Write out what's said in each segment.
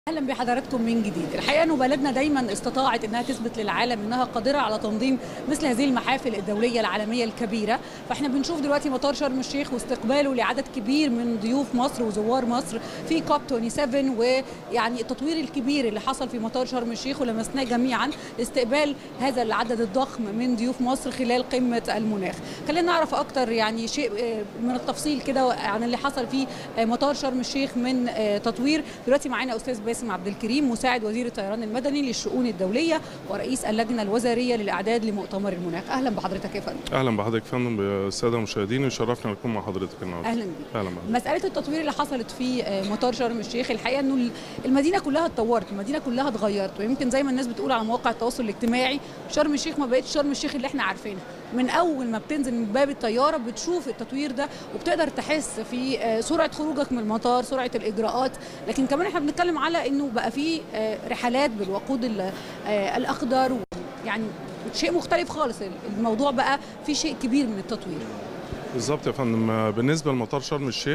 اهلا بحضراتكم من جديد الحقيقه انه بلدنا دايما استطاعت انها تثبت للعالم انها قادره على تنظيم مثل هذه المحافل الدوليه العالميه الكبيره فاحنا بنشوف دلوقتي مطار شرم الشيخ واستقباله لعدد كبير من ضيوف مصر وزوار مصر في كوب 27 ويعني التطوير الكبير اللي حصل في مطار شرم الشيخ ولمسناه جميعا لاستقبال هذا العدد الضخم من ضيوف مصر خلال قمه المناخ خلينا نعرف اكتر يعني شيء من التفصيل كده عن اللي حصل في مطار شرم الشيخ من تطوير دلوقتي معانا استاذ باسم عبد الكريم مساعد وزير الطيران المدني للشؤون الدوليه ورئيس اللجنه الوزاريه للاعداد لمؤتمر المناخ اهلا بحضرتك يا فندم اهلا بحضرتك يا فندم بالساده المشاهدين يشرفنا نكون مع حضرتك النهارده اهلا بيك اهلا بحضرتك مساله التطوير اللي حصلت في مطار شرم الشيخ الحقيقه انه المدينه كلها اتطورت المدينه كلها اتغيرت ويمكن زي ما الناس بتقول على مواقع التواصل الاجتماعي شرم الشيخ ما بقتش شرم الشيخ اللي احنا عارفينها من اول ما بتنزل من باب الطياره بتشوف التطوير ده وبتقدر تحس في سرعه خروجك من المطار سرعه الاجراءات لكن كمان احنا بنتكلم على انه بقى في رحلات بالوقود الاخضر يعني شيء مختلف خالص الموضوع بقى في شيء كبير من التطوير بالظبط يا فندم بالنسبه لمطار شرم الشيخ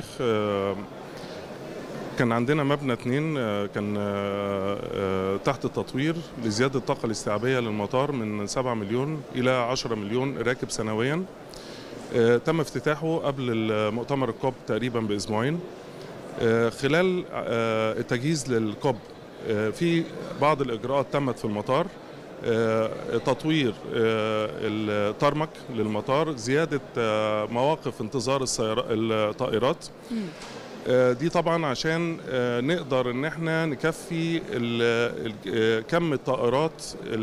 كان عندنا مبنى اثنين كان تحت التطوير لزياده الطاقه الاستيعابيه للمطار من 7 مليون الى 10 مليون راكب سنويا تم افتتاحه قبل مؤتمر الكوب تقريبا باسبوعين خلال التجهيز للكوب في بعض الاجراءات تمت في المطار تطوير الترمك للمطار زياده مواقف انتظار الطائرات دي طبعا عشان نقدر ان احنا نكفي كم الطائرات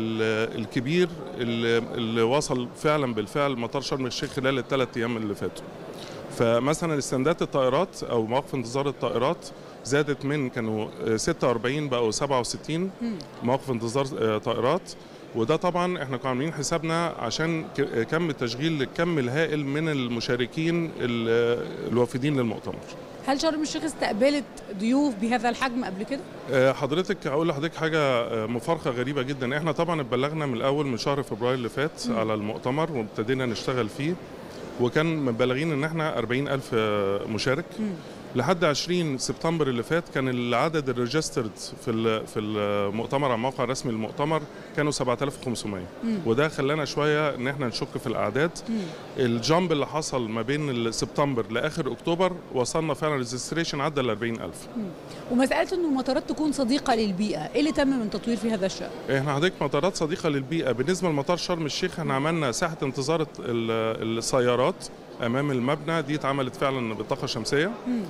الكبير اللي وصل فعلا بالفعل مطار شرم الشيخ خلال الثلاث ايام اللي فاتوا فمثلا استندات الطائرات او مواقف انتظار الطائرات زادت من كانوا 46 بقوا 67 مواقف انتظار طائرات وده طبعا احنا كنا عاملين حسابنا عشان كم التشغيل للكم الهائل من المشاركين الوافدين للمؤتمر هل شرم الشيخ استقبلت ضيوف بهذا الحجم قبل كده؟ حضرتك هقول لحضرتك حاجه مفارقه غريبه جدا احنا طبعا اتبلغنا من الاول من شهر فبراير اللي فات م. على المؤتمر وابتدينا نشتغل فيه وكان مبلغين ان احنا 40 ألف مشارك م. لحد 20 سبتمبر اللي فات كان العدد الريجسترد في في المؤتمر على الموقع الرسمي للمؤتمر كانوا 7500 مم. وده خلانا شويه ان احنا نشك في الاعداد مم. الجامب اللي حصل ما بين سبتمبر لاخر اكتوبر وصلنا فعلا ريجستريشن عدى ال 40000 مم. ومساله انه المطارات تكون صديقه للبيئه ايه اللي تم من تطوير في هذا الشان احنا حضرتك مطارات صديقه للبيئه بالنسبه لمطار شرم الشيخ احنا عملنا ساحه انتظار السيارات امام المبنى دي اتعملت فعلا بالطاقه الشمسيه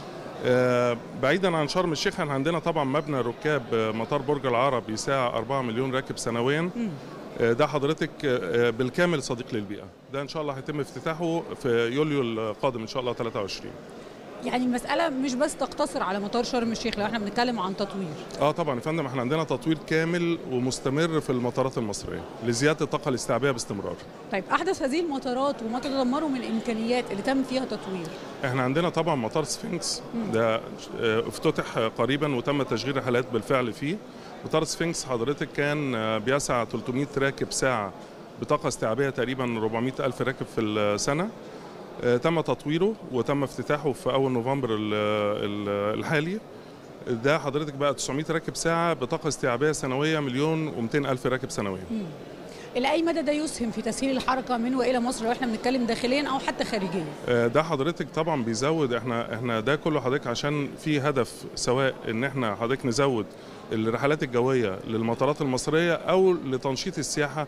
آه بعيدا عن شرم الشيخ احنا عندنا طبعا مبنى ركاب مطار برج العرب يساع 4 مليون راكب سنويا آه ده حضرتك آه بالكامل صديق للبيئه ده ان شاء الله هيتم افتتاحه في يوليو القادم ان شاء الله 23 يعني المسألة مش بس تقتصر على مطار شرم الشيخ لو احنا بنتكلم عن تطوير اه طبعا يا فندم احنا عندنا تطوير كامل ومستمر في المطارات المصرية لزيادة الطاقة الاستيعابية باستمرار طيب احدث هذه المطارات وما تتضمنه من الامكانيات اللي تم فيها تطوير احنا عندنا طبعا مطار سفنكس ده افتتح قريبا وتم تشغيل رحلات بالفعل فيه مطار سفنكس حضرتك كان بيسع 300 راكب ساعة بطاقة استيعابية تقريبا 400 ألف راكب في السنة تم تطويره وتم افتتاحه في اول نوفمبر الحالي ده حضرتك بقى 900 راكب ساعه بطاقه استيعابيه سنويه مليون و200 الف راكب سنويا الى اي مدى ده يسهم في تسهيل الحركه من والى مصر لو احنا بنتكلم داخليا او حتى خارجيا ده حضرتك طبعا بيزود احنا احنا ده كله حضرتك عشان في هدف سواء ان احنا حضرتك نزود الرحلات الجويه للمطارات المصريه او لتنشيط السياحه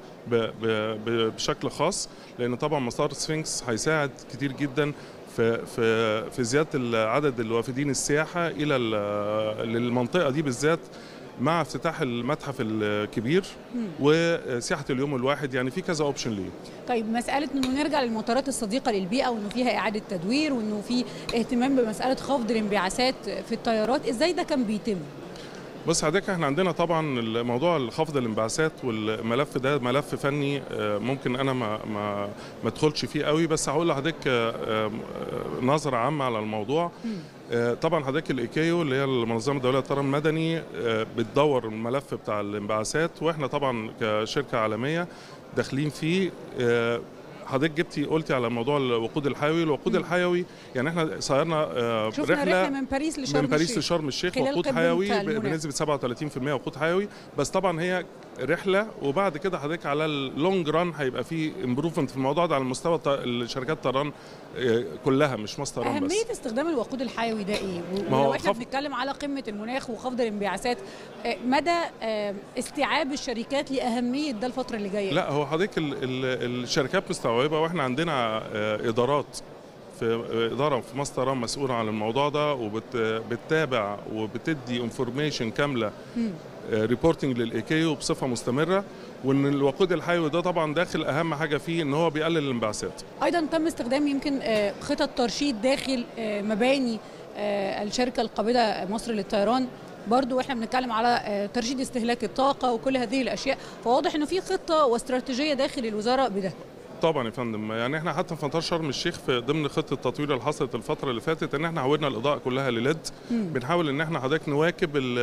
بشكل خاص لان طبعا مطار سفنكس هيساعد كتير جدا في في في زياده عدد الوافدين السياحه الى للمنطقه دي بالذات مع افتتاح المتحف الكبير وسياحه اليوم الواحد يعني في كذا اوبشن ليه طيب مساله انه نرجع للمطارات الصديقه للبيئه وانه فيها اعاده تدوير وانه في اهتمام بمساله خفض الانبعاثات في الطيارات ازاي ده كان بيتم بص حضرتك احنا عندنا طبعا موضوع خفض الانبعاثات والملف ده ملف فني ممكن انا ما ما ما ادخلش فيه قوي بس هقول لحضرتك نظره عامه على الموضوع طبعا حضرتك الايكيو اللي هي المنظمه الدوليه للطيران المدني بتدور الملف بتاع الانبعاثات واحنا طبعا كشركه عالميه داخلين فيه حضرتك جبتي قلتي على موضوع الوقود الحيوي الوقود الحيوي يعني احنا صيرنا آه، شفنا رحله من باريس لشرم من باريس الشيخ. لشرم الشيخ خلال وقود قمة حيوي ب- المناخ. بنسبه 37% وقود حيوي بس طبعا هي رحله وبعد كده حضرتك على اللونج ران هيبقى في امبروفمنت في الموضوع ده على مستوى الط- الشركات الطيران آه، كلها مش مصر طيران بس أهمية استخدام الوقود الحيوي ده إيه؟ ما هو ولو إحنا خف- بنتكلم على قمة المناخ وخفض الانبعاثات آه، مدى آه، استيعاب الشركات لأهمية ده الفترة اللي جاية لا هو حضرتك ال- ال- الشركات مستوعبه واحنا عندنا آه، ادارات في آه، اداره في مصر طيران مسؤوله عن الموضوع ده وبتتابع وبتدي انفورميشن كامله ريبورتنج للايكيو بصفه مستمره وان الوقود الحيوي ده طبعا داخل اهم حاجه فيه ان هو بيقلل الانبعاثات ايضا تم استخدام يمكن آه، خطط ترشيد داخل آه، مباني آه، الشركه القابضه مصر للطيران برضو واحنا بنتكلم على آه، ترشيد استهلاك الطاقه وكل هذه الاشياء فواضح انه في خطه واستراتيجيه داخل الوزاره بده طبعا يا فندم يعني احنا حتى في مطار شرم الشيخ في ضمن خطه التطوير اللي حصلت الفتره اللي فاتت ان احنا حولنا الاضاءه كلها لليد بنحاول ان احنا حضرتك نواكب ال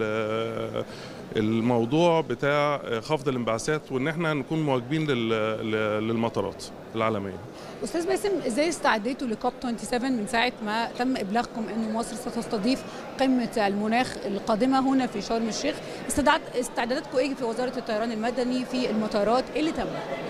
ال الموضوع بتاع خفض الانبعاثات وان احنا نكون مواكبين لل- للمطارات العالميه استاذ باسم ازاي استعديتوا لكوب 27 من ساعه ما تم ابلاغكم انه مصر ستستضيف قمه المناخ القادمه هنا في شرم الشيخ استعداد استعداداتكم ايه في وزاره الطيران المدني في المطارات ايه اللي تم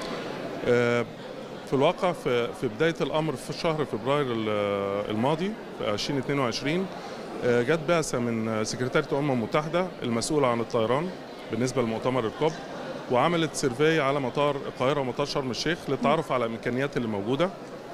آه، في الواقع في في بدايه الامر في شهر فبراير ال- الماضي في 2022 آه، جت بعثه من سكرتاريه الامم المتحده المسؤوله عن الطيران بالنسبه لمؤتمر الكوب وعملت سيرفي على مطار القاهره ومطار شرم الشيخ للتعرف على الامكانيات اللي موجوده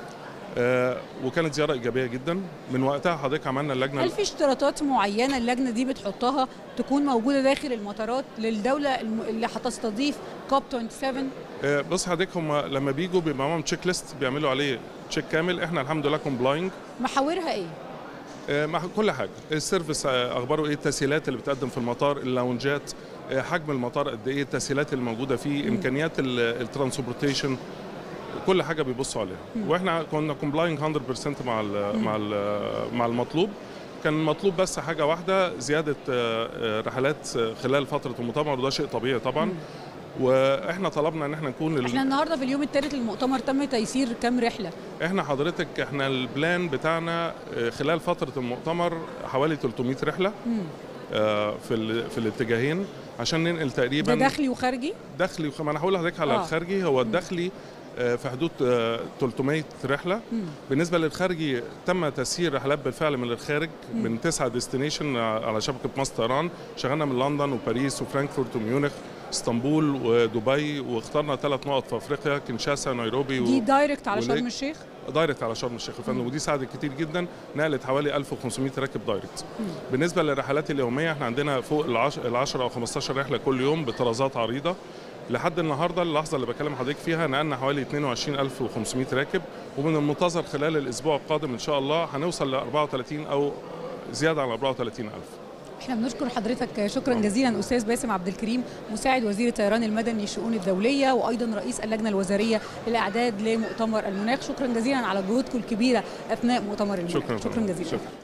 آه، وكانت زياره ايجابيه جدا من وقتها حضرتك عملنا اللجنه هل في اشتراطات معينه اللجنه دي بتحطها تكون موجوده داخل المطارات للدوله الم- اللي هتستضيف كوب 27 آه، بص حضرتك هم لما بيجوا بيبقى معاهم تشيك ليست بيعملوا عليه تشيك كامل احنا الحمد لله كومبلاينج محاورها ايه آه، مع كل حاجه السيرفيس آه، اخباره ايه التسهيلات اللي بتقدم في المطار اللاونجات آه، حجم المطار قد ايه التسهيلات الموجوده فيه امكانيات الترانسبورتيشن كل حاجه بيبصوا عليها واحنا كنا كومبلاينج 100% مع ال مع ال مع المطلوب كان مطلوب بس حاجه واحده زياده آه، آه، رحلات آه، خلال فتره المؤتمر وده شيء طبيعي طبعا واحنا طلبنا ان احنا نكون ال- احنا النهارده في اليوم الثالث للمؤتمر تم تيسير كام رحله احنا حضرتك احنا البلان بتاعنا آه، خلال فتره المؤتمر حوالي 300 رحله آه، في ال- في الاتجاهين عشان ننقل ده تقريبا داخلي وخارجي دخلي وخ- ما انا هقول لحضرتك على آه. الخارجي هو الدخلي آه، في حدود آه، 300 رحله بالنسبه للخارجي تم تسيير رحلات بالفعل من الخارج من تسعه ديستنيشن على شبكه مصر طيران شغلنا من لندن وباريس وفرانكفورت وميونخ اسطنبول ودبي واخترنا ثلاث نقط في افريقيا كنشاسا نيروبي دي دايركت على وليك- شرم الشيخ دايركت على شرم الشيخ يا فندم ودي ساعدت كتير جدا نقلت حوالي 1500 راكب دايركت بالنسبه للرحلات اليوميه احنا عندنا فوق ال 10 او 15 رحله كل يوم بطرازات عريضه لحد النهارده اللحظه اللي بكلم حضرتك فيها نقلنا حوالي 22500 راكب ومن المنتظر خلال الاسبوع القادم ان شاء الله هنوصل ل 34 او زياده عن 34000 احنا بنشكر حضرتك شكرا جزيلا استاذ باسم عبد الكريم مساعد وزير الطيران المدني للشؤون الدوليه وايضا رئيس اللجنه الوزاريه للاعداد لمؤتمر المناخ شكرا جزيلا على جهودكم الكبيره اثناء مؤتمر المناخ شكرا شكرا جزيلا شكرا